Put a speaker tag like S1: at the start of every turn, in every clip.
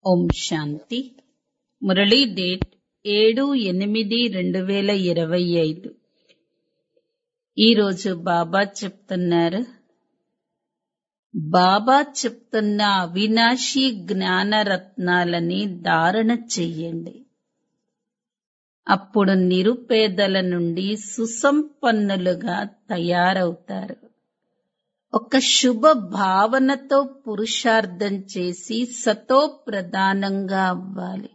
S1: ఓం శాంతి Murali date ఏడు ఎనిమిది రెండు వేల ఇరవై ఐదు ఈరోజు బాబా చెప్తున్నారు బాబా చెప్తున్న అవినాశి జ్ఞాన రత్నాలని ధారణ చెయ్యండి అప్పుడు నిరుపేదల నుండి సుసంపన్నులుగా తయారవుతారు ఒక శుభ భావనతో పురుషార్థం చేసి సతో ప్రధానంగా అవ్వాలి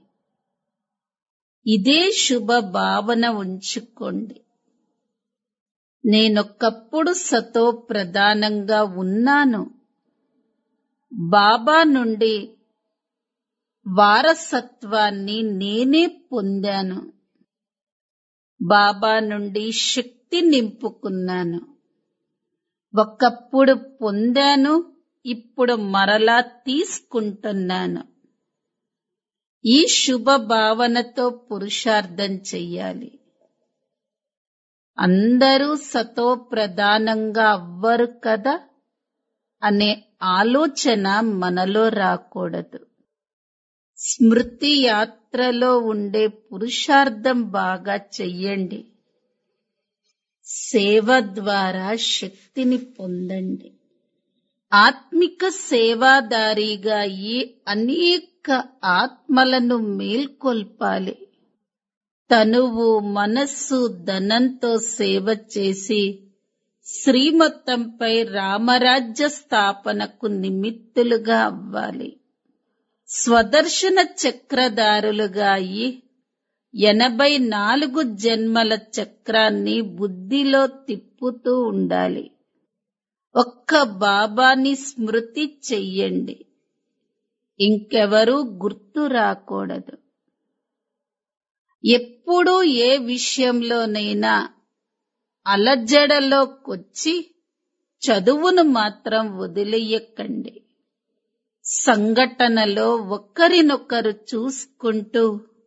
S1: ఇదే శుభ భావన ఉంచుకోండి నేనొక్కప్పుడు సతో ప్రధానంగా ఉన్నాను బాబా నుండి వారసత్వాన్ని నేనే పొందాను బాబా నుండి శక్తి నింపుకున్నాను ఒకప్పుడు పొందాను ఇప్పుడు మరలా తీసుకుంటున్నాను ఈ శుభ భావనతో పురుషార్థం చెయ్యాలి అందరూ సతో ప్రధానంగా అవ్వరు కదా అనే ఆలోచన మనలో రాకూడదు స్మృతి యాత్రలో ఉండే పురుషార్థం బాగా చెయ్యండి సేవ ద్వారా శక్తిని పొందండి ఆత్మిక సేవాదారిగా ఈ అనేక ఆత్మలను మేల్కొల్పాలి తనువు మనస్సు ధనంతో సేవ చేసి శ్రీమతంపై రామరాజ్య స్థాపనకు నిమిత్తులుగా అవ్వాలి స్వదర్శన చక్రధారులుగా అయి ఎనభై నాలుగు జన్మల చక్రాన్ని బుద్ధిలో తిప్పుతూ ఉండాలి ఒక్క బాబాని స్మృతి చెయ్యండి ఇంకెవరూ గుర్తు రాకూడదు ఎప్పుడు ఏ విషయంలోనైనా అలజడలోకొచ్చి చదువును మాత్రం వదిలేయకండి సంఘటనలో ఒకరినొకరు చూసుకుంటూ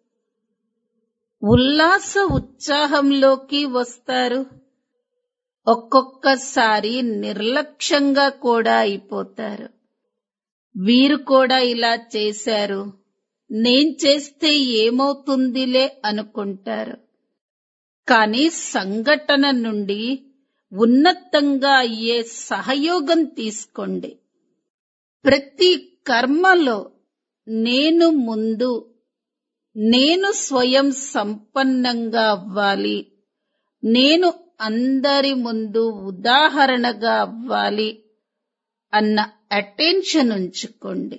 S1: ఉల్లాస ఉత్సాహంలోకి వస్తారు ఒక్కొక్కసారి నిర్లక్ష్యంగా కూడా అయిపోతారు వీరు కూడా ఇలా చేశారు నేను చేస్తే ఏమవుతుందిలే అనుకుంటారు కానీ సంఘటన నుండి ఉన్నతంగా అయ్యే సహయోగం తీసుకోండి ప్రతి కర్మలో నేను ముందు నేను స్వయం సంపన్నంగా అవ్వాలి నేను అందరి ముందు ఉదాహరణగా అవ్వాలి అన్న అటెన్షన్ ఉంచుకోండి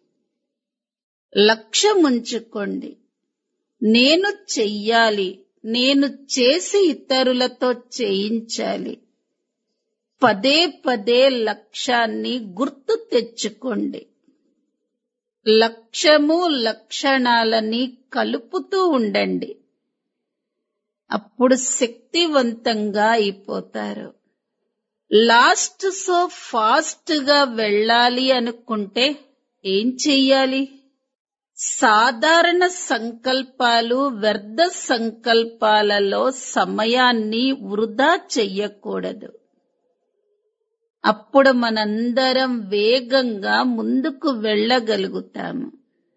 S1: లక్ష్యం ఉంచుకోండి నేను చెయ్యాలి నేను చేసి ఇతరులతో చేయించాలి పదే పదే లక్ష్యాన్ని గుర్తు తెచ్చుకోండి లక్ష్యము లక్షణాలని కలుపుతూ ఉండండి అప్పుడు శక్తివంతంగా అయిపోతారు లాస్ట్ సో ఫాస్ట్ గా వెళ్ళాలి అనుకుంటే ఏం చెయ్యాలి సాధారణ సంకల్పాలు వ్యర్థ సంకల్పాలలో సమయాన్ని వృధా చెయ్యకూడదు అప్పుడు మనందరం వేగంగా ముందుకు వెళ్ళగలుగుతాము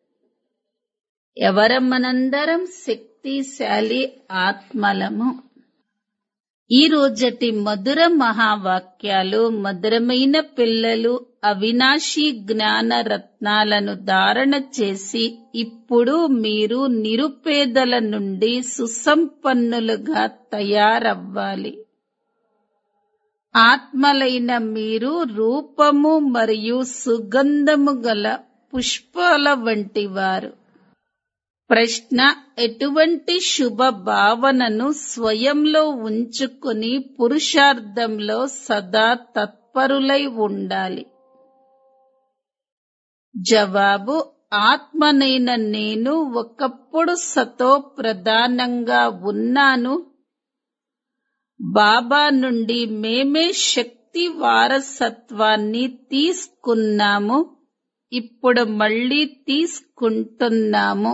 S1: ఎవరం మనందరం శక్తిశాలి ఆత్మలము ఈ రోజటి మధుర మహావాక్యాలు మధురమైన పిల్లలు అవినాశి జ్ఞాన రత్నాలను ధారణ చేసి ఇప్పుడు మీరు నిరుపేదల నుండి సుసంపన్నులుగా తయారవ్వాలి ఆత్మలైన మీరు రూపము మరియు సుగంధము గల పుష్పాల వంటి వారు ప్రశ్న ఎటువంటి శుభ భావనను స్వయంలో ఉంచుకుని పురుషార్థంలో సదా తత్పరులై ఉండాలి జవాబు ఆత్మనైన నేను ఒకప్పుడు సతో ప్రధానంగా ఉన్నాను బాబా నుండి మేమే శక్తి వారసత్వాన్ని తీసుకున్నాము ఇప్పుడు మళ్ళీ తీసుకుంటున్నాము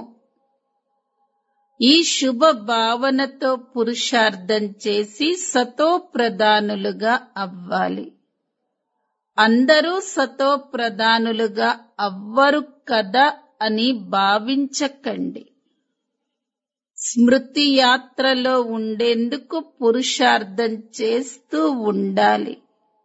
S1: ఈ శుభ భావనతో పురుషార్థం చేసి సతో ప్రధానులుగా అవ్వాలి అందరూ సతో ప్రధానులుగా అవ్వరు కదా అని భావించకండి స్మృతి యాత్రలో ఉండేందుకు పురుషార్థం చేస్తూ ఉండాలి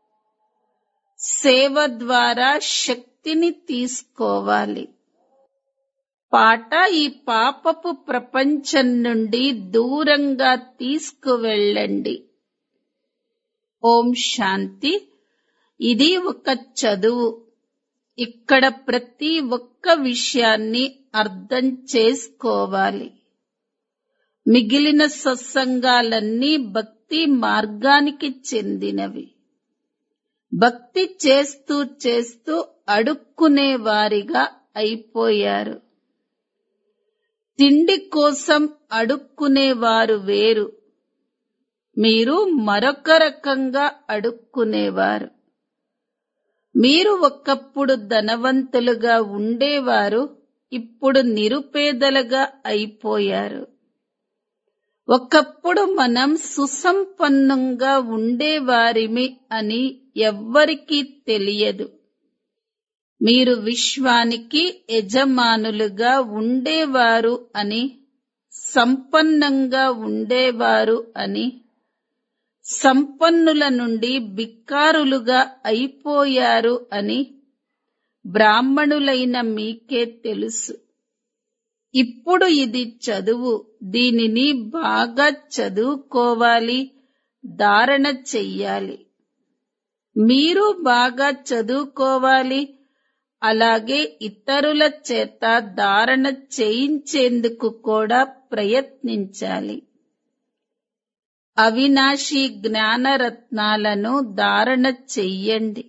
S1: సేవ ద్వారా శక్తిని తీసుకోవాలి పాట ఈ పాపపు ప్రపంచం నుండి దూరంగా తీసుకువెళ్ళండి ఓం శాంతి ఇది ఒక చదువు ఇక్కడ ప్రతి ఒక్క విషయాన్ని అర్థం చేసుకోవాలి మిగిలిన సత్సంగాలన్నీ భక్తి మార్గానికి చెందినవి భక్తి చేస్తూ చేస్తూ అడుక్కునే వారిగా అయిపోయారు తిండి కోసం అడుక్కునేవారు వేరు మీరు మరొక రకంగా అడుక్కునేవారు మీరు ఒకప్పుడు ధనవంతులుగా ఉండేవారు ఇప్పుడు నిరుపేదలుగా అయిపోయారు ఒకప్పుడు మనం సుసంపన్నంగా ఉండేవారిమి అని ఎవ్వరికీ తెలియదు మీరు విశ్వానికి యజమానులుగా ఉండేవారు అని సంపన్నంగా ఉండేవారు అని సంపన్నుల నుండి బిక్కారులుగా అయిపోయారు అని బ్రాహ్మణులైన మీకే తెలుసు ఇప్పుడు ఇది చదువు దీనిని బాగా చదువుకోవాలి ధారణ చెయ్యాలి మీరు బాగా చదువుకోవాలి అలాగే ఇతరుల చేత ధారణ చేయించేందుకు కూడా ప్రయత్నించాలి అవినాశి జ్ఞానరత్నాలను ధారణ చెయ్యండి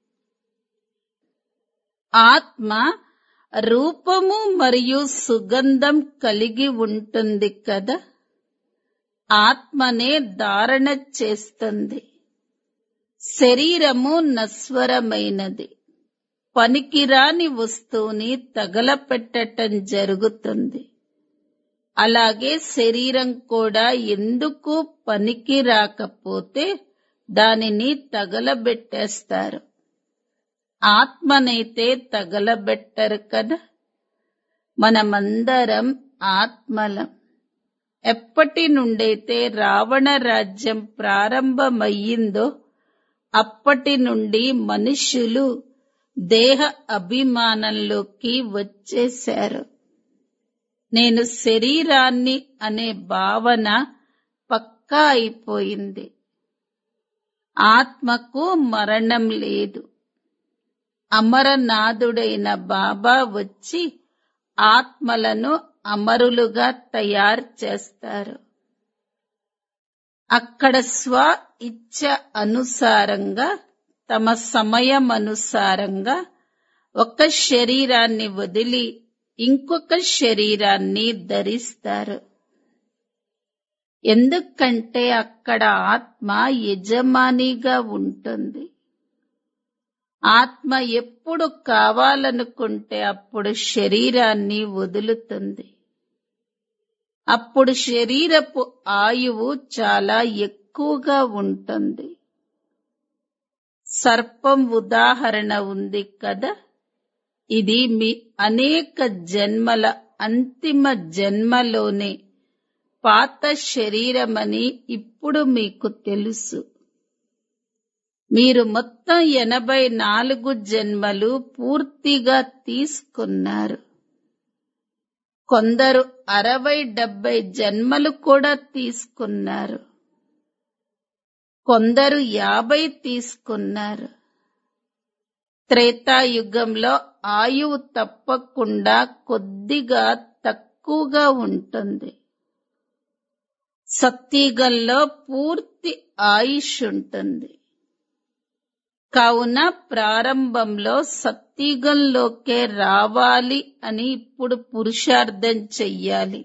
S1: ఆత్మ రూపము మరియు సుగంధం కలిగి ఉంటుంది కదా ఆత్మనే ధారణ చేస్తుంది శరీరము నస్వరమైనది పనికిరాని వస్తువుని తగలపెట్టటం జరుగుతుంది అలాగే శరీరం కూడా ఎందుకు పనికి రాకపోతే దానిని తగలబెట్టేస్తారు ఆత్మనైతే తగలబెట్టరు కదా మనమందరం ఆత్మలం ఎప్పటి నుండైతే రావణ రాజ్యం ప్రారంభమయ్యిందో అప్పటి నుండి మనుష్యులు దేహ అభిమానంలోకి వచ్చేశారు నేను శరీరాన్ని అనే భావన పక్కా అయిపోయింది ఆత్మకు మరణం లేదు అమరనాథుడైన బాబా వచ్చి ఆత్మలను అమరులుగా తయారు చేస్తారు అక్కడ స్వ ఇచ్ఛ అనుసారంగా తమ సమయం అనుసారంగా ఒక శరీరాన్ని వదిలి ఇంకొక శరీరాన్ని ధరిస్తారు ఎందుకంటే అక్కడ ఆత్మ యజమానిగా ఉంటుంది ఆత్మ ఎప్పుడు కావాలనుకుంటే అప్పుడు శరీరాన్ని వదులుతుంది అప్పుడు శరీరపు ఆయువు చాలా ఎక్కువగా ఉంటుంది సర్పం ఉదాహరణ ఉంది కదా ఇది మీ అనేక జన్మల అంతిమ జన్మలోనే పాత శరీరమని ఇప్పుడు మీకు తెలుసు మీరు మొత్తం ఎనభై నాలుగు జన్మలు పూర్తిగా తీసుకున్నారు కొందరు అరవై డెబ్బై జన్మలు కూడా తీసుకున్నారు కొందరు యాభై తీసుకున్నారు త్రేతాయుగంలో ఆయువు తప్పకుండా కొద్దిగా తక్కువగా ఉంటుంది సత్యుగంలో పూర్తి ఆయుష్ ఉంటుంది కావున ప్రారంభంలో సత్యుగంలోకే రావాలి అని ఇప్పుడు పురుషార్థం చెయ్యాలి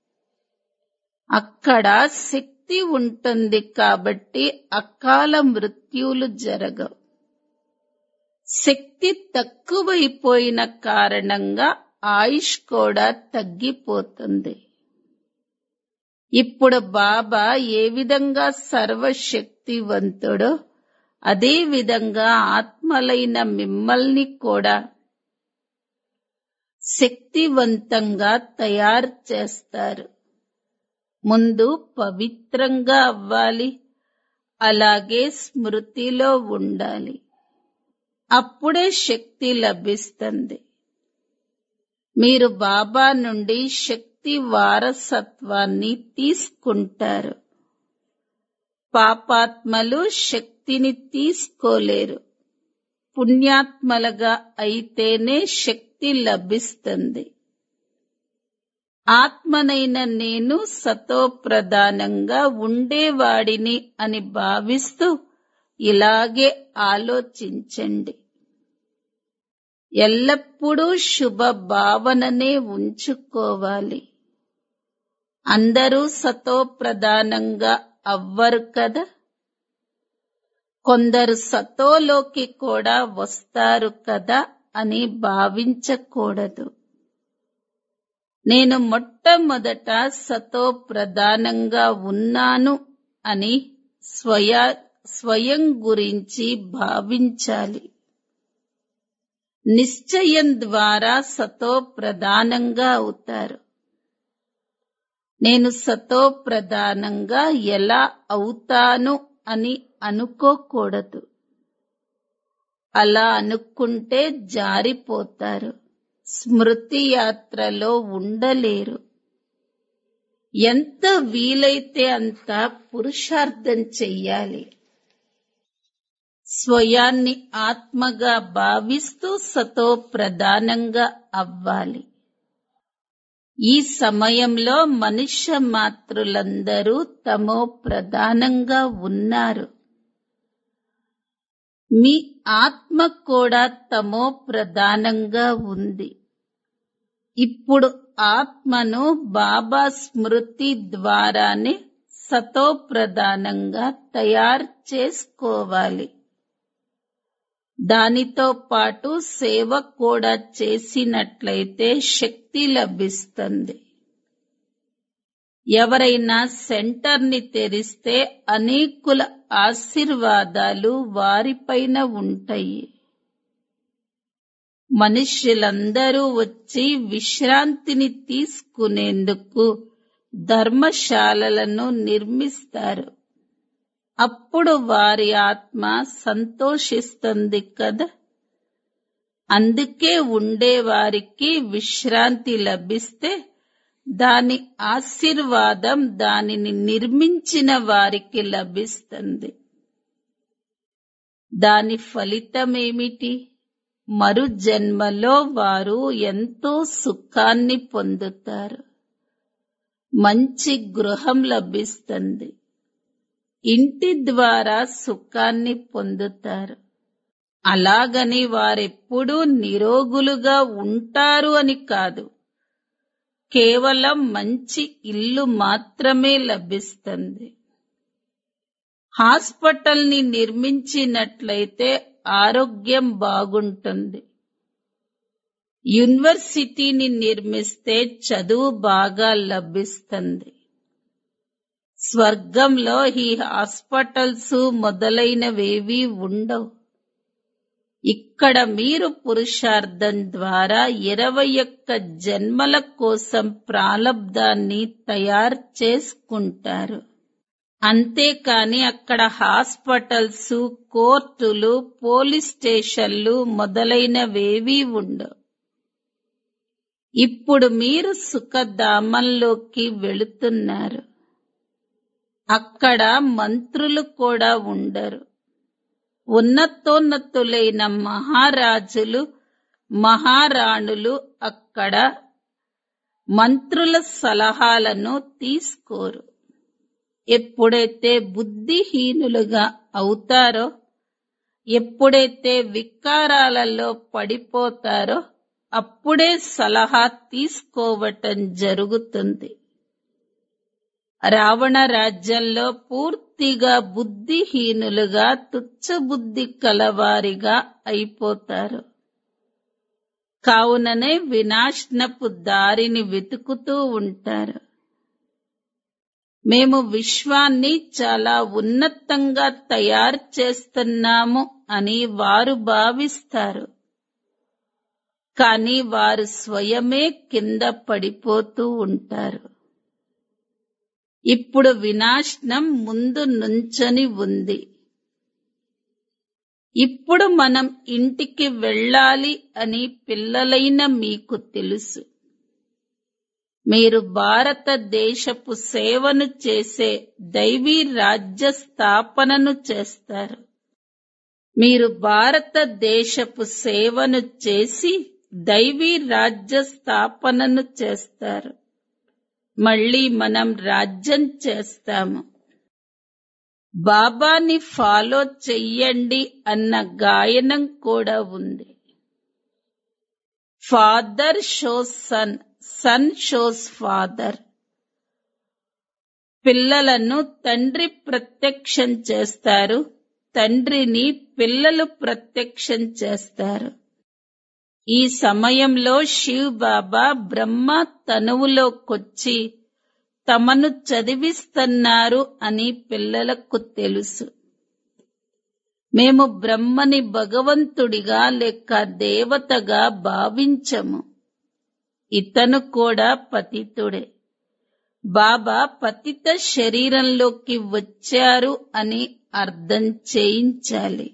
S1: అక్కడ శక్తి ఉంటుంది కాబట్టి అకాల మృత్యులు జరగవు శక్తి తక్కువైపోయిన కారణంగా ఆయుష్ కూడా తగ్గిపోతుంది ఇప్పుడు బాబా ఏ విధంగా సర్వశక్తివంతుడో అదే విధంగా ఆత్మలైన మిమ్మల్ని కూడా శక్తివంతంగా తయారు చేస్తారు ముందు పవిత్రంగా అవ్వాలి అలాగే స్మృతిలో ఉండాలి అప్పుడే శక్తి లభిస్తుంది మీరు బాబా నుండి శక్తి వారసత్వాన్ని తీసుకుంటారు పాపాత్మలు శక్తిని తీసుకోలేరు పుణ్యాత్మలుగా అయితేనే శక్తి లభిస్తుంది ఆత్మనైన నేను సతో ప్రధానంగా ఉండేవాడిని అని భావిస్తూ ఇలాగే ఆలోచించండి ఎల్లప్పుడూ శుభ భావననే ఉంచుకోవాలి అందరూ సతో ప్రధానంగా అవ్వరు కదా కొందరు సతోలోకి కూడా వస్తారు కదా అని భావించకూడదు నేను మొట్టమొదట సతో ప్రధానంగా ఉన్నాను అని స్వయ స్వయం గురించి భావించాలి నిశ్చయం ద్వారా సతో ప్రధానంగా అవుతారు నేను సతో ప్రధానంగా ఎలా అవుతాను అని అనుకోకూడదు అలా అనుకుంటే జారిపోతారు స్మృతి యాత్రలో ఉండలేరు ఎంత వీలైతే అంత పురుషార్థం చెయ్యాలి స్వయాన్ని ఆత్మగా భావిస్తూ సతో ప్రధానంగా అవ్వాలి ఈ సమయంలో మనుష్య మాతృలందరూ తమో ప్రధానంగా ఉన్నారు మీ ఆత్మ కూడా తమో ప్రధానంగా ఉంది ఇప్పుడు ఆత్మను బాబా స్మృతి ద్వారానే సతో ప్రధానంగా తయారు చేసుకోవాలి దానితో పాటు సేవ కూడా చేసినట్లయితే శక్తి లభిస్తుంది ఎవరైనా సెంటర్ని తెరిస్తే అనేకుల ఆశీర్వాదాలు వారిపైన ఉంటాయి మనుష్యులందరూ వచ్చి విశ్రాంతిని తీసుకునేందుకు ధర్మశాలలను నిర్మిస్తారు అప్పుడు వారి ఆత్మ సంతోషిస్తుంది కదా అందుకే ఉండేవారికి విశ్రాంతి లభిస్తే దాని ఆశీర్వాదం దానిని నిర్మించిన వారికి లభిస్తుంది దాని ఫలితమేమిటి మరు జన్మలో వారు ఎంతో సుఖాన్ని పొందుతారు మంచి గృహం లభిస్తుంది ఇంటి ద్వారా సుఖాన్ని పొందుతారు అలాగని వారెప్పుడూ నిరోగులుగా ఉంటారు అని కాదు కేవలం మంచి ఇల్లు మాత్రమే లభిస్తుంది హాస్పిటల్ని నిర్మించినట్లయితే ఆరోగ్యం బాగుంటుంది యూనివర్సిటీని నిర్మిస్తే చదువు బాగా లభిస్తుంది స్వర్గంలో ఈ హాస్పిటల్స్ మొదలైనవేవీ ఉండవు ఇక్కడ మీరు పురుషార్థం ద్వారా ఇరవై ఒక్క జన్మల కోసం ప్రాలబ్ధాన్ని తయారు చేసుకుంటారు అంతేకాని అక్కడ హాస్పిటల్స్ కోర్టులు పోలీస్ స్టేషన్లు మొదలైనవేవీ ఉండవు ఇప్పుడు మీరు సుఖధామంలోకి వెళుతున్నారు అక్కడ మంత్రులు కూడా ఉండరు ఉన్నతోన్నతులైన మహారాజులు మహారాణులు అక్కడ మంత్రుల సలహాలను తీసుకోరు ఎప్పుడైతే బుద్ధిహీనులుగా అవుతారో ఎప్పుడైతే వికారాలలో పడిపోతారో అప్పుడే సలహా తీసుకోవటం జరుగుతుంది రావణ రాజ్యంలో పూర్తిగా బుద్ధిహీనులుగా తుచ్చబుద్ధి కలవారిగా అయిపోతారు కావుననే వినాశనపు దారిని వెతుకుతూ ఉంటారు మేము విశ్వాన్ని చాలా ఉన్నతంగా తయారు చేస్తున్నాము అని వారు భావిస్తారు కానీ వారు స్వయమే కింద పడిపోతూ ఉంటారు ఇప్పుడు వినాశనం ముందు నుంచని ఉంది ఇప్పుడు మనం ఇంటికి వెళ్ళాలి అని పిల్లలైన మీకు తెలుసు మీరు భారతదేశపు సేవను చేసే దైవీ రాజ్య స్థాపనను చేస్తారు మీరు భారతదేశపు సేవను చేసి దైవీ రాజ్య స్థాపనను చేస్తారు మళ్ళీ మనం రాజ్యం చేస్తాము బాబాని ఫాలో చెయ్యండి అన్న గాయనం కూడా ఉంది father shows son son shows father పిల్లలను తండ్రి ప్రత్యక్షం చేస్తారు తండ్రిని పిల్లలు ప్రత్యక్షం చేస్తారు ఈ సమయంలో శివ్ బాబా బ్రహ్మ తనువులోకొచ్చి తమను చదివిస్తున్నారు అని పిల్లలకు తెలుసు మేము బ్రహ్మని భగవంతుడిగా లేక దేవతగా భావించము ఇతను కూడా పతితుడే బాబా పతిత శరీరంలోకి వచ్చారు అని అర్థం చేయించాలి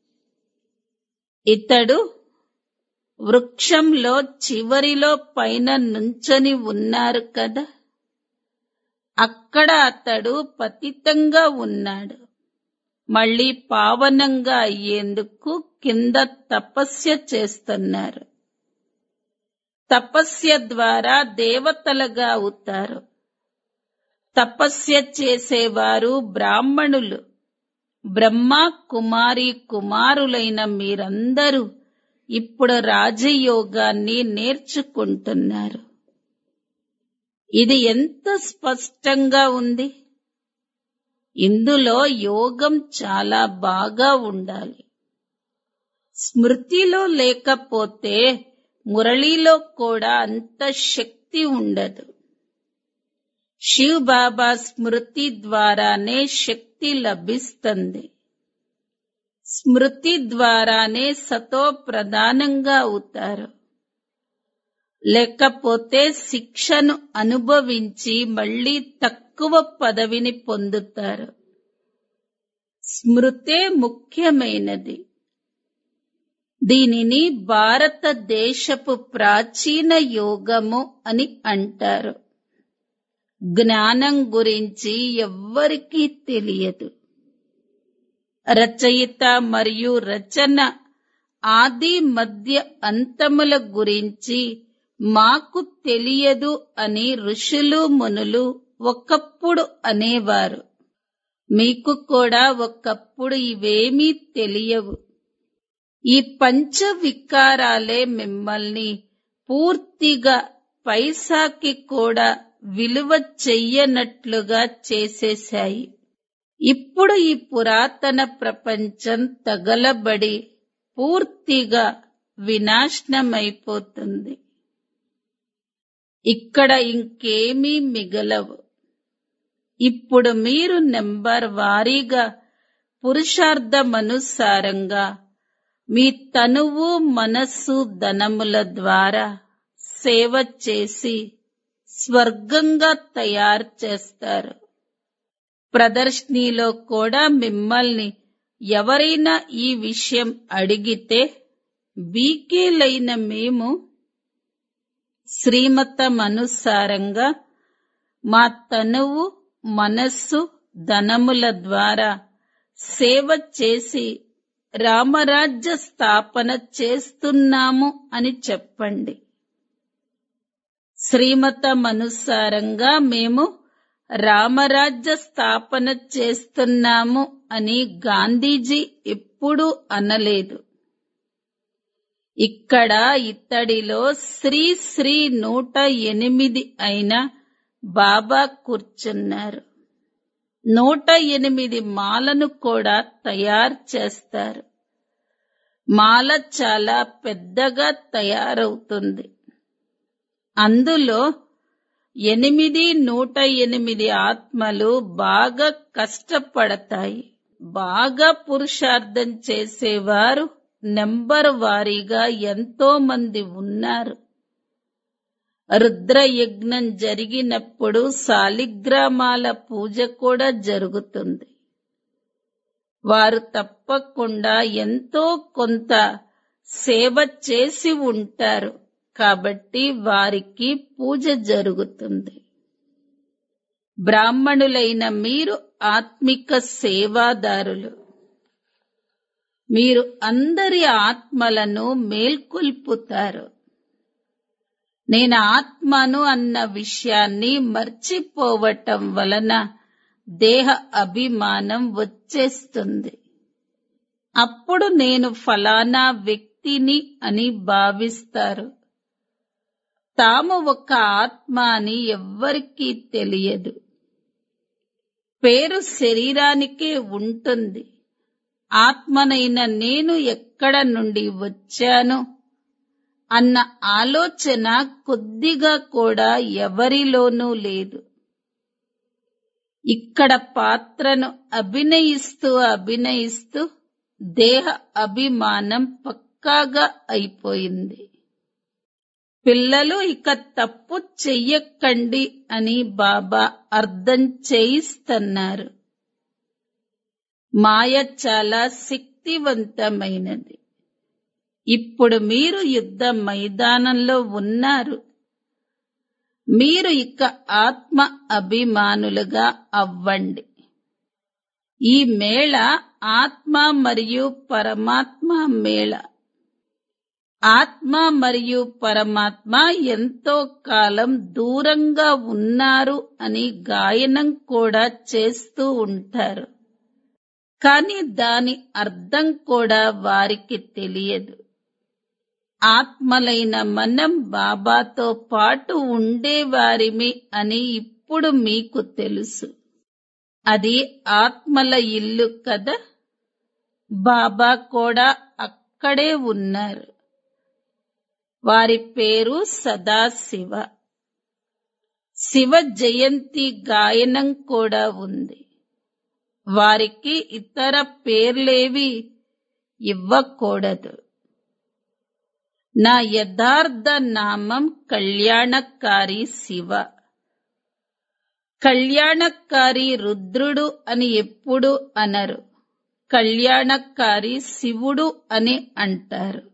S1: ఇతడు వృక్షంలో చివరిలో పైన నుంచొని ఉన్నారు కదా అక్కడ అతడు పతితంగా ఉన్నాడు మళ్ళీ పావనంగా అయ్యేందుకు కింద తపస్య చేస్తున్నారు తపస్య ద్వారా దేవతలుగా అవుతారు తపస్య చేసేవారు బ్రాహ్మణులు బ్రహ్మ కుమారి కుమారులైన మీరందరూ ఇప్పుడు రాజయోగాన్ని నేర్చుకుంటున్నారు ఇది ఎంత స్పష్టంగా ఉంది ఇందులో యోగం చాలా బాగా ఉండాలి స్మృతిలో లేకపోతే మురళిలో కూడా అంత శక్తి ఉండదు శివ్ బాబా స్మృతి ద్వారానే శక్తి లభిస్తుంది స్మృతి ద్వారానే సతో ప్రధానంగా అవుతారు లేకపోతే శిక్షను అనుభవించి మళ్ళీ తక్కువ పదవిని పొందుతారు స్మృతే ముఖ్యమైనది దీనిని భారతదేశపు ప్రాచీన యోగము అని అంటారు జ్ఞానం గురించి ఎవ్వరికీ తెలియదు రచయిత మరియు రచన ఆది మధ్య అంతముల గురించి మాకు తెలియదు అని ఋషులు మునులు ఒకప్పుడు అనేవారు మీకు కూడా ఒకప్పుడు ఇవేమీ తెలియవు ఈ పంచ వికారాలే మిమ్మల్ని పూర్తిగా పైసాకి కూడా విలువ చెయ్యనట్లుగా చేసేశాయి ఇప్పుడు ఈ పురాతన ప్రపంచం తగలబడి పూర్తిగా వినాశనమైపోతుంది ఇక్కడ ఇంకేమీ మిగలవు ఇప్పుడు మీరు నెంబర్ వారీగా పురుషార్థమనుసారంగా మీ తనువు మనస్సు ధనముల ద్వారా సేవ చేసి స్వర్గంగా తయారు చేస్తారు ప్రదర్శనలో కూడా మిమ్మల్ని ఎవరైనా ఈ విషయం అడిగితే బీకేలైన మేము శ్రీమతమనుసారంగా మా తనువు మనస్సు ధనముల ద్వారా సేవ చేసి రామరాజ్య స్థాపన చేస్తున్నాము అని చెప్పండి శ్రీమతమనుసారంగా మేము రామరాజ్య స్థాపన చేస్తున్నాము అని గాంధీజీ ఎప్పుడూ అనలేదు ఇక్కడ ఇత్తడిలో శ్రీ శ్రీ నూట ఎనిమిది అయిన బాబా కూర్చున్నారు నూట ఎనిమిది మాలను కూడా తయారు చేస్తారు మాల చాలా పెద్దగా తయారవుతుంది అందులో ఎనిమిది నూట ఎనిమిది ఆత్మలు బాగా కష్టపడతాయి బాగా పురుషార్థం చేసేవారు నెంబర్ వారీగా ఎంతో మంది ఉన్నారు రుద్రయజ్ఞం జరిగినప్పుడు శాలిగ్రామాల పూజ కూడా జరుగుతుంది వారు తప్పకుండా ఎంతో కొంత సేవ చేసి ఉంటారు కాబట్టి వారికి పూజ జరుగుతుంది బ్రాహ్మణులైన మీరు ఆత్మిక సేవాదారులు మీరు అందరి ఆత్మలను మేల్కొల్పుతారు నేను ఆత్మను అన్న విషయాన్ని మర్చిపోవటం వలన దేహ అభిమానం వచ్చేస్తుంది అప్పుడు నేను ఫలానా వ్యక్తిని అని భావిస్తారు తాము ఒక ఆత్మ అని ఎవ్వరికీ తెలియదు పేరు శరీరానికే ఉంటుంది ఆత్మనైన నేను ఎక్కడ నుండి వచ్చాను అన్న ఆలోచన కొద్దిగా కూడా ఎవరిలోనూ లేదు ఇక్కడ పాత్రను అభినయిస్తూ అభినయిస్తూ దేహ అభిమానం పక్కాగా అయిపోయింది పిల్లలు ఇక తప్పు చెయ్యకండి అని బాబా అర్థం చేయిస్తున్నారు మాయ చాలా శక్తివంతమైనది ఇప్పుడు మీరు యుద్ధ మైదానంలో ఉన్నారు మీరు ఇక ఆత్మ అభిమానులుగా అవ్వండి ఈ మేళ ఆత్మ మరియు పరమాత్మ మేళ ఆత్మ మరియు పరమాత్మ ఎంతో కాలం దూరంగా ఉన్నారు అని గాయనం కూడా చేస్తూ ఉంటారు కానీ దాని అర్థం కూడా వారికి తెలియదు ఆత్మలైన మనం బాబాతో పాటు ఉండేవారిమి అని ఇప్పుడు మీకు తెలుసు అది ఆత్మల ఇల్లు కదా బాబా కూడా అక్కడే ఉన్నారు వారి పేరు సదాశివ శివ జయంతి గాయనం కూడా ఉంది వారికి ఇతర పేర్లేవి ఇవ్వకూడదు నా యథార్థ నామం కళ్యాణకారి శివ కళ్యాణకారి రుద్రుడు అని ఎప్పుడు అనరు కళ్యాణకారి శివుడు అని అంటారు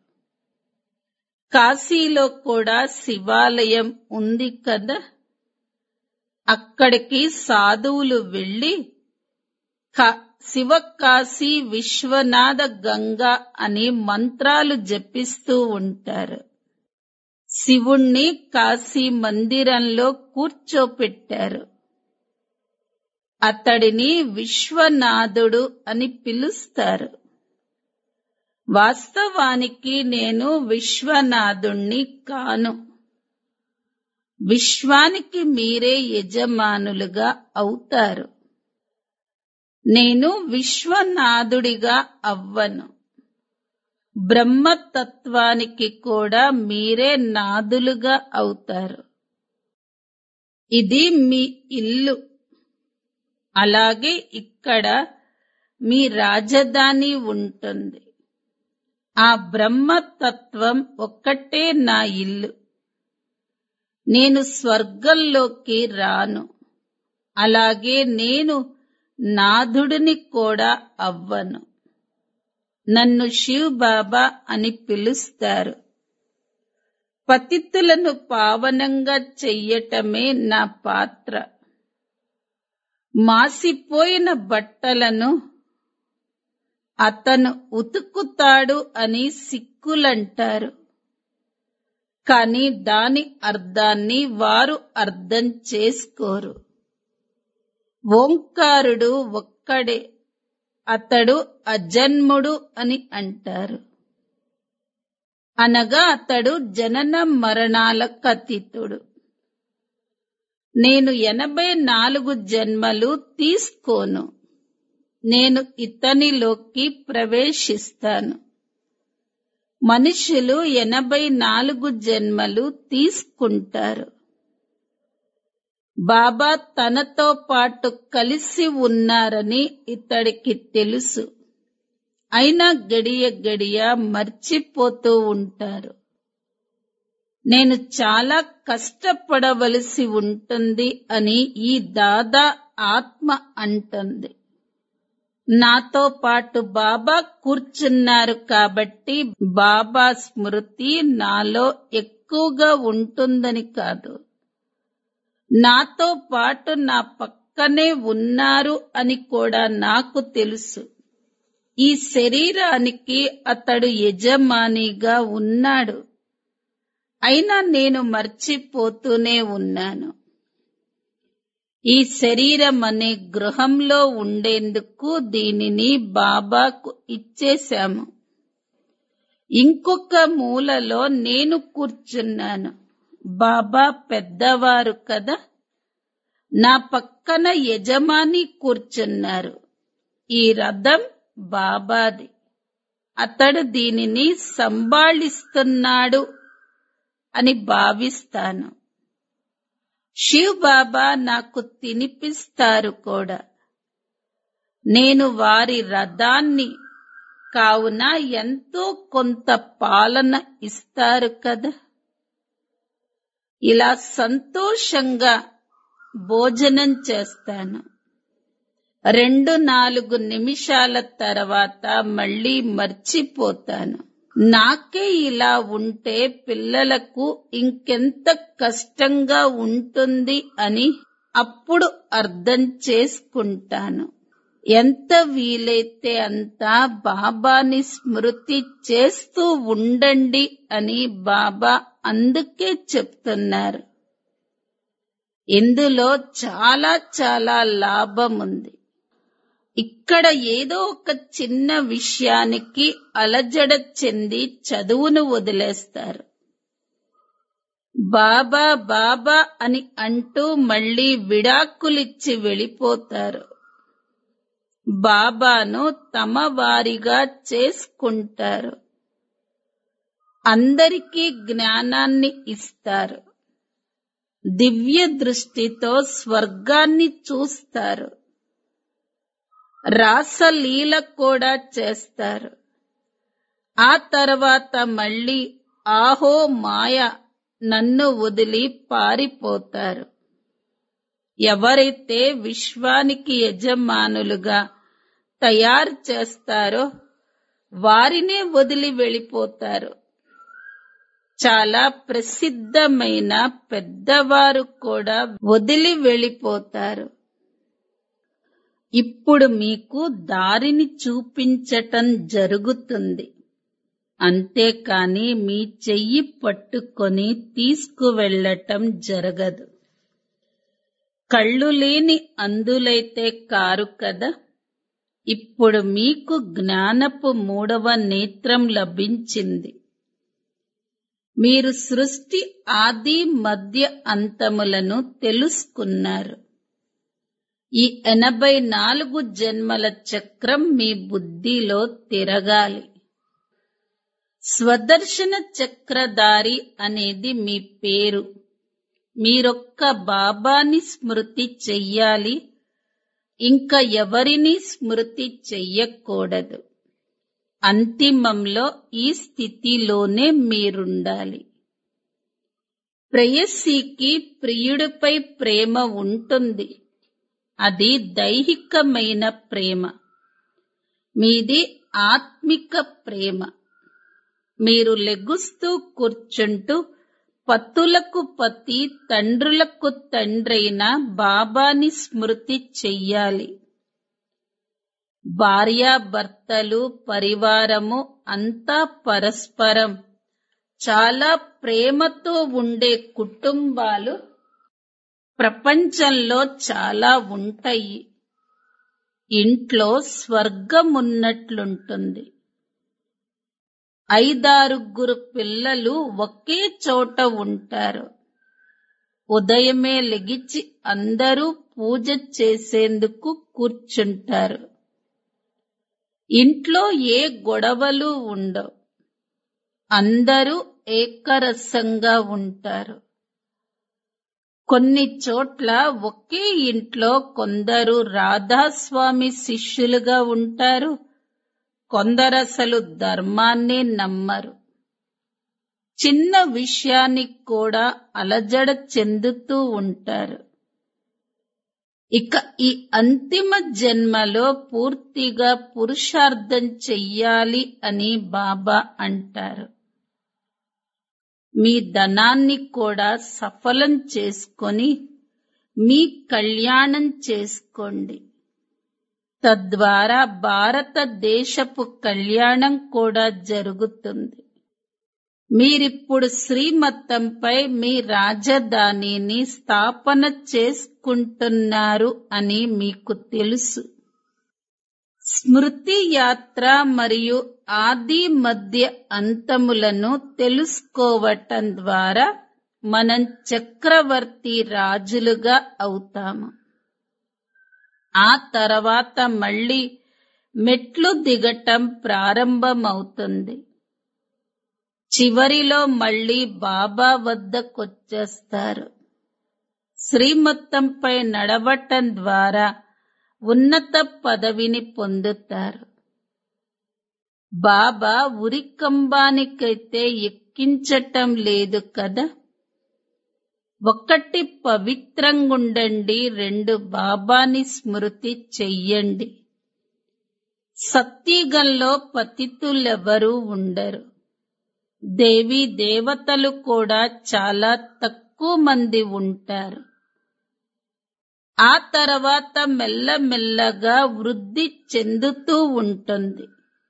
S1: కాశీలో కూడా శివాలయం ఉంది కదా అక్కడికి సాధువులు వెళ్లి శివకాశీ విశ్వనాథ గంగా అని మంత్రాలు జపిస్తూ ఉంటారు శివుణ్ణి కాశీ మందిరంలో కూర్చోపెట్టారు అతడిని విశ్వనాథుడు అని పిలుస్తారు వాస్తవానికి నేను విశ్వనాథుణ్ణి కాను విశ్వానికి మీరే యజమానులుగా అవుతారు నేను విశ్వనాథుడిగా అవ్వను బ్రహ్మతత్వానికి కూడా మీరే నాదులుగా అవుతారు ఇది మీ ఇల్లు అలాగే ఇక్కడ మీ రాజధాని ఉంటుంది ఆ బ్రహ్మతత్వం ఒక్కటే నా ఇల్లు నేను స్వర్గంలోకి రాను అలాగే నేను నాథుడిని కూడా అవ్వను నన్ను శివ్ బాబా అని పిలుస్తారు పతితులను పావనంగా చెయ్యటమే నా పాత్ర మాసిపోయిన బట్టలను అతను ఉతుకుతాడు అని సిక్కులంటారు కాని దాని అర్థాన్ని వారు అర్థం చేసుకోరు ఓంకారుడు ఒక్కడే అతడు అజన్ముడు అని అంటారు అనగా అతడు జనన మరణాలకు అతీతుడు నేను ఎనభై నాలుగు జన్మలు తీసుకోను నేను ఇతనిలోకి ప్రవేశిస్తాను మనుషులు ఎనభై నాలుగు జన్మలు తీసుకుంటారు బాబా తనతో పాటు కలిసి ఉన్నారని ఇతడికి తెలుసు అయినా గడియ గడియ మర్చిపోతూ ఉంటారు నేను చాలా కష్టపడవలసి ఉంటుంది అని ఈ దాదా ఆత్మ అంటుంది నాతో పాటు బాబా కూర్చున్నారు కాబట్టి బాబా స్మృతి నాలో ఎక్కువగా ఉంటుందని కాదు నాతో పాటు నా పక్కనే ఉన్నారు అని కూడా నాకు తెలుసు ఈ శరీరానికి అతడు యజమానిగా ఉన్నాడు అయినా నేను మర్చిపోతూనే ఉన్నాను ఈ శరీరం అనే గృహంలో ఉండేందుకు దీనిని బాబాకు ఇచ్చేశాము ఇంకొక మూలలో నేను కూర్చున్నాను బాబా పెద్దవారు కదా నా పక్కన యజమాని కూర్చున్నారు ఈ రథం బాబాది అతడు దీనిని సంభాళిస్తున్నాడు అని భావిస్తాను శివ్ బాబా నాకు తినిపిస్తారు కూడా నేను వారి రథాన్ని కావున ఎంతో కొంత పాలన ఇస్తారు కదా ఇలా సంతోషంగా భోజనం చేస్తాను రెండు నాలుగు నిమిషాల తర్వాత మళ్ళీ మర్చిపోతాను నాకే ఇలా ఉంటే పిల్లలకు ఇంకెంత కష్టంగా ఉంటుంది అని అప్పుడు అర్థం చేసుకుంటాను ఎంత వీలైతే అంత బాబాని స్మృతి చేస్తూ ఉండండి అని బాబా అందుకే చెప్తున్నారు ఇందులో చాలా చాలా లాభం ఉంది ఇక్కడ ఏదో ఒక చిన్న విషయానికి అలజడ చెంది చదువును వదిలేస్తారు బాబా బాబా అని అంటూ మళ్ళీ విడాకులిచ్చి వెళ్ళిపోతారు బాబాను తమ వారిగా చేసుకుంటారు అందరికీ జ్ఞానాన్ని ఇస్తారు దివ్య దృష్టితో స్వర్గాన్ని చూస్తారు రాసలీల కూడా చేస్తారు ఆ తర్వాత మళ్ళీ ఆహో మాయ నన్ను వదిలి పారిపోతారు ఎవరైతే విశ్వానికి యజమానులుగా తయారు చేస్తారో వారినే వదిలి వెళ్ళిపోతారు చాలా ప్రసిద్ధమైన పెద్దవారు కూడా వదిలి వెళ్ళిపోతారు ఇప్పుడు మీకు దారిని చూపించటం జరుగుతుంది అంతేకాని మీ చెయ్యి పట్టుకొని తీసుకువెళ్ళటం జరగదు కళ్ళు లేని అందులైతే కారు కదా ఇప్పుడు మీకు జ్ఞానపు మూడవ నేత్రం లభించింది మీరు సృష్టి ఆది మధ్య అంతములను తెలుసుకున్నారు ఈ ఎనభై నాలుగు జన్మల చక్రం మీ బుద్ధిలో తిరగాలి స్వదర్శన చక్రధారి అనేది మీ పేరు మీరొక్క బాబాని స్మృతి చెయ్యాలి ఇంకా ఎవరిని స్మృతి చెయ్యకూడదు అంతిమంలో ఈ స్థితిలోనే మీరుండాలి ప్రేయసీకి ప్రియుడిపై ప్రేమ ఉంటుంది అది దైహికమైన ప్రేమ మీది ఆత్మిక ప్రేమ మీరు లెగుస్తూ కూర్చుంటూ పతులకు పతి తండ్రులకు తండ్రైన బాబాని స్మృతి చెయ్యాలి భార్యాభర్తలు పరివారము అంతా పరస్పరం చాలా ప్రేమతో ఉండే కుటుంబాలు ప్రపంచంలో చాలా ఉంటాయి ఇంట్లో స్వర్గం ఉన్నట్లుంటుంది ఐదారుగురు పిల్లలు ఒకే చోట ఉంటారు ఉదయమే లెగిచి అందరూ పూజ చేసేందుకు కూర్చుంటారు ఇంట్లో ఏ గొడవలు ఉండవు అందరూ ఏకరసంగా ఉంటారు కొన్ని చోట్ల ఒకే ఇంట్లో కొందరు రాధాస్వామి శిష్యులుగా ఉంటారు కొందరసలు ధర్మాన్నే నమ్మరు చిన్న విషయానికి కూడా అలజడ చెందుతూ ఉంటారు ఇక ఈ అంతిమ జన్మలో పూర్తిగా పురుషార్థం చెయ్యాలి అని బాబా అంటారు మీ ధనాన్ని కూడా సఫలం చేసుకొని మీ కళ్యాణం చేసుకోండి తద్వారా భారతదేశపు కళ్యాణం కూడా జరుగుతుంది మీరిప్పుడు శ్రీమతంపై మీ రాజధానిని స్థాపన చేసుకుంటున్నారు అని మీకు తెలుసు స్మృతి యాత్ర మరియు ఆది మధ్య అంతములను తెలుసుకోవటం ద్వారా మనం చక్రవర్తి రాజులుగా అవుతాము ఆ తర్వాత మళ్ళీ మెట్లు దిగటం ప్రారంభమవుతుంది చివరిలో మళ్ళీ బాబా వద్దకొచ్చేస్తారు శ్రీమత్తంపై నడవటం ద్వారా ఉన్నత పదవిని పొందుతారు బాబా ఉరికంబానికైతే ఎక్కించటం లేదు కదా ఒకటి పవిత్రంగుండండి రెండు బాబాని స్మృతి చెయ్యండి సత్యగంలో పతితులెవరూ ఉండరు దేవి దేవతలు కూడా చాలా తక్కువ మంది ఉంటారు ఆ తర్వాత మెల్లమెల్లగా వృద్ధి చెందుతూ ఉంటుంది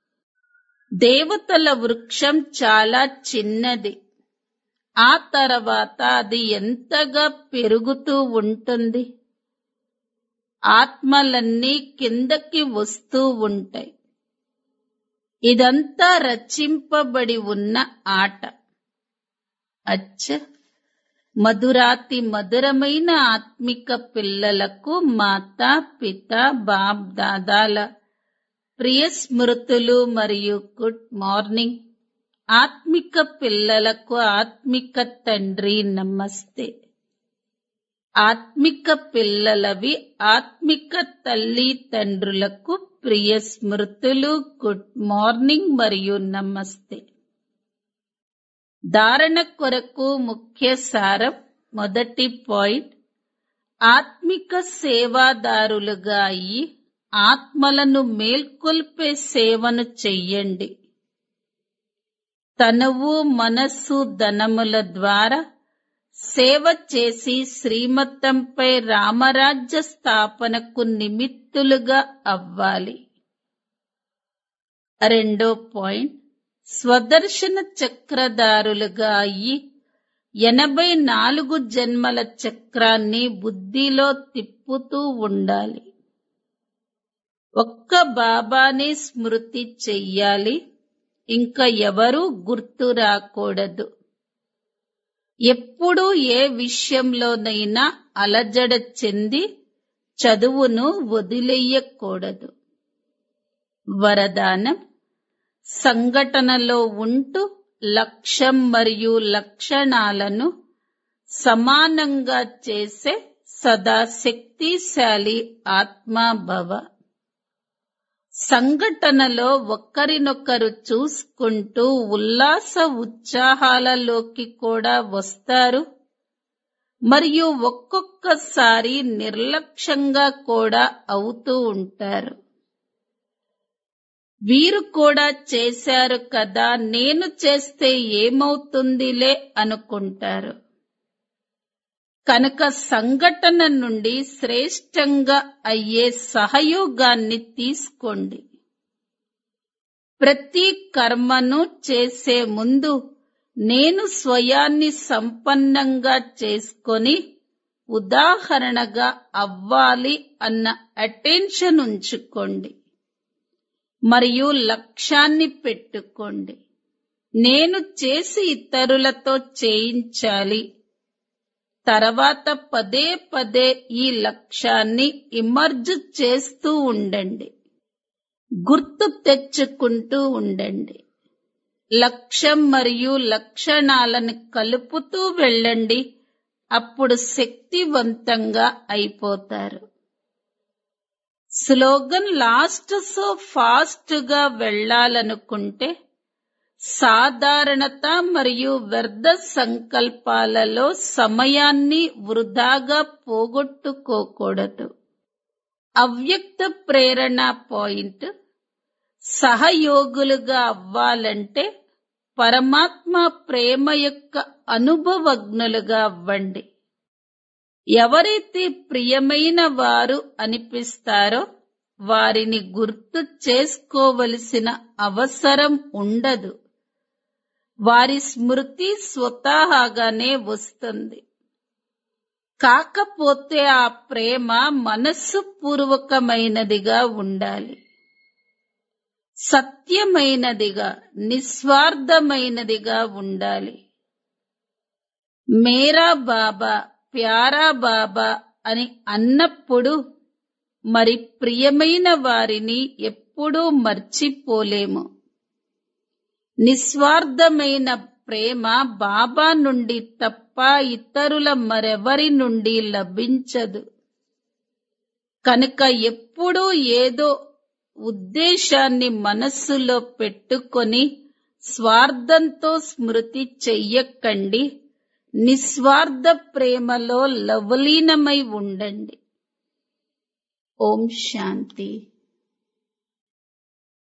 S1: దేవతల వృక్షం చాలా చిన్నది ఆ తర్వాత అది ఎంతగా పెరుగుతూ ఉంటుంది ఆత్మలన్నీ కిందకి వస్తూ ఉంటాయి ఇదంతా రచింపబడి ఉన్న ఆట అచ్చ మధురాతి మధురమైన ఆత్మిక పిల్లలకు మాతా పిత బాప్ దాదాల ప్రియ స్మృతులు మరియు గుడ్ మార్నింగ్ ఆత్మిక పిల్లలకు ఆత్మిక తండ్రి నమస్తే ఆత్మిక పిల్లలవి ఆత్మిక తల్లి తండ్రులకు ప్రియ స్మృతులు గుడ్ మార్నింగ్ మరియు నమస్తే ధారణ కొరకు ముఖ్య సారం మొదటి పాయింట్ ఆత్మిక సేవాదారులుగా అయి ఆత్మలను మేల్కొల్పే సేవను చెయ్యండి తనువు మనస్సు ధనముల ద్వారా సేవ చేసి శ్రీమతంపై రామరాజ్య స్థాపనకు నిమిత్తులుగా అవ్వాలి రెండో పాయింట్ స్వదర్శన చక్రధారులుగా అయి ఎనభై నాలుగు జన్మల చక్రాన్ని బుద్ధిలో తిప్పుతూ ఉండాలి ఒక్క బాబాని స్మృతి చెయ్యాలి ఇంకా ఎవరూ గుర్తు రాకూడదు ఎప్పుడూ ఏ విషయంలోనైనా అలజడ చెంది చదువును వదిలేయకూడదు వరదానం సంఘటనలో ఉంటూ లక్ష్యం మరియు లక్షణాలను సమానంగా చేసే సదా శక్తిశాలి ఆత్మాభవ సంఘటనలో ఒక్కరినొకరు చూసుకుంటూ ఉల్లాస ఉత్సాహాలలోకి కూడా వస్తారు మరియు ఒక్కొక్కసారి నిర్లక్ష్యంగా కూడా అవుతూ ఉంటారు వీరు కూడా చేశారు కదా నేను చేస్తే ఏమవుతుందిలే అనుకుంటారు కనుక సంఘటన నుండి శ్రేష్టంగా అయ్యే సహయోగాన్ని తీసుకోండి ప్రతి కర్మను చేసే ముందు నేను స్వయాన్ని సంపన్నంగా చేసుకొని ఉదాహరణగా అవ్వాలి అన్న అటెన్షన్ ఉంచుకోండి మరియు లక్ష్యాన్ని పెట్టుకోండి నేను చేసి ఇతరులతో చేయించాలి తర్వాత పదే పదే ఈ లక్ష్యాన్ని ఇమర్జ్ చేస్తూ ఉండండి గుర్తు తెచ్చుకుంటూ ఉండండి లక్ష్యం మరియు లక్షణాలను కలుపుతూ వెళ్ళండి అప్పుడు శక్తివంతంగా అయిపోతారు స్లోగన్ లాస్ట్ సో ఫాస్ట్ గా వెళ్ళాలనుకుంటే సాధారణత మరియు వ్యర్థ సంకల్పాలలో సమయాన్ని వృధాగా పోగొట్టుకోకూడదు అవ్యక్త ప్రేరణ పాయింట్ సహయోగులుగా అవ్వాలంటే పరమాత్మ ప్రేమ యొక్క అనుభవజ్ఞులుగా అవ్వండి ఎవరైతే ప్రియమైన వారు అనిపిస్తారో వారిని గుర్తు చేసుకోవలసిన అవసరం ఉండదు వారి స్మృతి స్వతహాగానే వస్తుంది కాకపోతే ఆ ప్రేమ మనస్సు పూర్వకమైనదిగా ఉండాలి సత్యమైనదిగా నిస్వార్థమైనదిగా ఉండాలి మేరా బాబా ప్యారా బాబా అని అన్నప్పుడు మరి ప్రియమైన వారిని ఎప్పుడూ మర్చిపోలేము నిస్వార్థమైన ప్రేమ బాబా నుండి తప్ప ఇతరుల మరెవరి నుండి లభించదు కనుక ఎప్పుడూ ఏదో ఉద్దేశాన్ని మనస్సులో పెట్టుకొని స్వార్థంతో స్మృతి చెయ్యకండి నిస్వార్థ ప్రేమలో లవలీనమై ఉండండి ఓం శాంతి